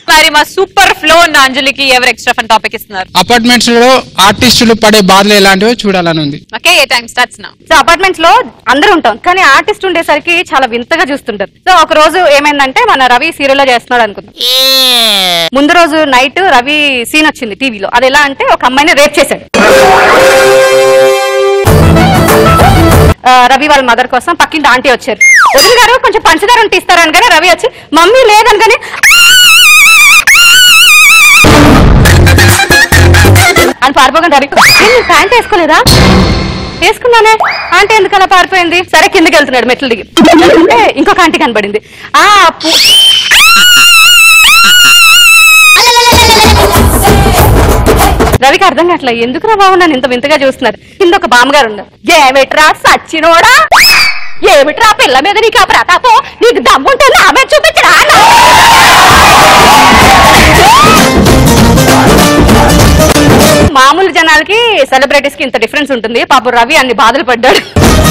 మరి మా super flow ఉన్న అంజలికి ఎవరు ఎక్స్ట్రా ఫన్ టాపిక్ ఇస్తున్నారు అపార్ట్మెంట్స్ లో ఆర్టిస్టులు పడే బాధలు ఎలాంటివో చూడాలని ఉంది ఓకే ఏ టైం స్టార్ట్స్ నా సో అపార్ట్మెంట్స్ లో అందరూ ఉంటాం కానీ ఆర్టిస్ట్ ఉండేసరికి చాలా వింతగా చూస్తుంటారు సో ఒక రోజు ఏమైందంటే మన రవి సీరియల్ లో చేస్తున్నాడు అనుకుందాం ముందు రోజు నైట్ రవి సీన్ వచ్చింది టీవీలో అది ఎలా అంటే ఒక అమ్మాయిని రేప్ చేశాడు ఆ, రవి వాళ్ళ మదర్ కోసం పక్కింటి ఆంటీ వచ్చారు వదిన గారు కొంచెం పంచదార ఉంటే ఇస్తారని కానీ రవి వచ్చి మమ్మీ లేదని కానీ అని పారిపోకుండా రవి "ఏం, ప్యాంట్ వేసుకోలేదా వేసుకున్నానే ఆంటీ ఎందుకు అలా పారిపోయింది సరే కిందకి వెళ్తున్నాడు మెట్లు దిగి వెళ్తుంటే ఇంకొక ఆంటీ కనబడింది ఆ పు- రవికి అర్థం కావట్లే ఎందుకు రా బాబు నన్ను ఇంత వింతగా చూస్తున్నారు కింద ఒక బామ్మగారు ఉన్నారు ఏమిట్రా సచ్చినోడా ఏమిట్రా పిల్ల మీద నీకు ఆ ప్రతాపం నీకు దమ్ముంటే నా మీద చూపించరా మామూలు జనాలకి సెలబ్రిటీస్ కి ఇంత డిఫరెన్స్ ఉంటుంది పాపం రవి అన్ని బాధలు పడ్డాడు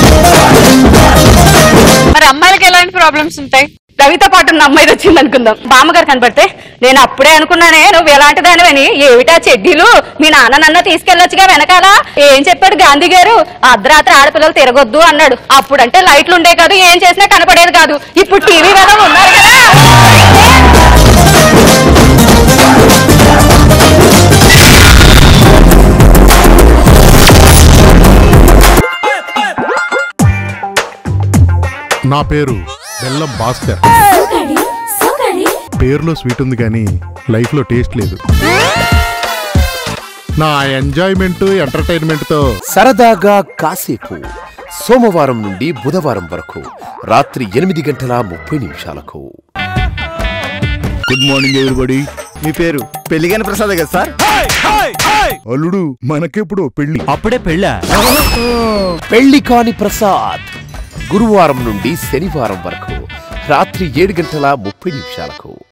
మరి అమ్మాయిలకి ఎలాంటి ప్రాబ్లమ్స్ ఉంటాయి రవితో పాటు ఉన్న అమ్మాయి వచ్చింది అనుకుందాం బామ్మగారు కనపడితే నేను అప్పుడే అనుకున్నానే నువ్వు ఎలాంటి దానివని ఏమిటా చెడ్డీలు మీ నాన్న నన్ను తీసుకెళ్లొచ్చుగా వెనకాల ఏం చెప్పాడు గాంధీ గారు అర్ధరాత్రి ఆడపిల్లలు తిరగొద్దు అన్నాడు అప్పుడంటే లైట్లు ఉండే కాదు ఏం చేసినా కనపడేది కాదు ఇప్పుడు టీవీ కదా ఉన్నారు కదా నా పేరు బెల్లం భాస్కర్ పేరులో స్వీట్ ఉంది కానీ లైఫ్లో టేస్ట్ లేదు నా ఎంజాయ్మెంట్ ఎంటర్టైన్మెంట్తో సరదాగా కాసేపు సోమవారం నుండి బుధవారం వరకు రాత్రి ఎనిమిది గంటల ముప్పై నిమిషాలకు గుడ్ మార్నింగ్ ఎవరిబడి మీ పేరు పెళ్లిగాని ప్రసాద్ కదా సార్ అల్లుడు మనకెప్పుడు పెళ్లి అప్పుడే పెళ్ళా పెళ్లి కాని ప్రసాద్ గురువారం నుండి శనివారం వరకు రాత్రి ఏడు గంటల ముప్పై నిమిషాలకు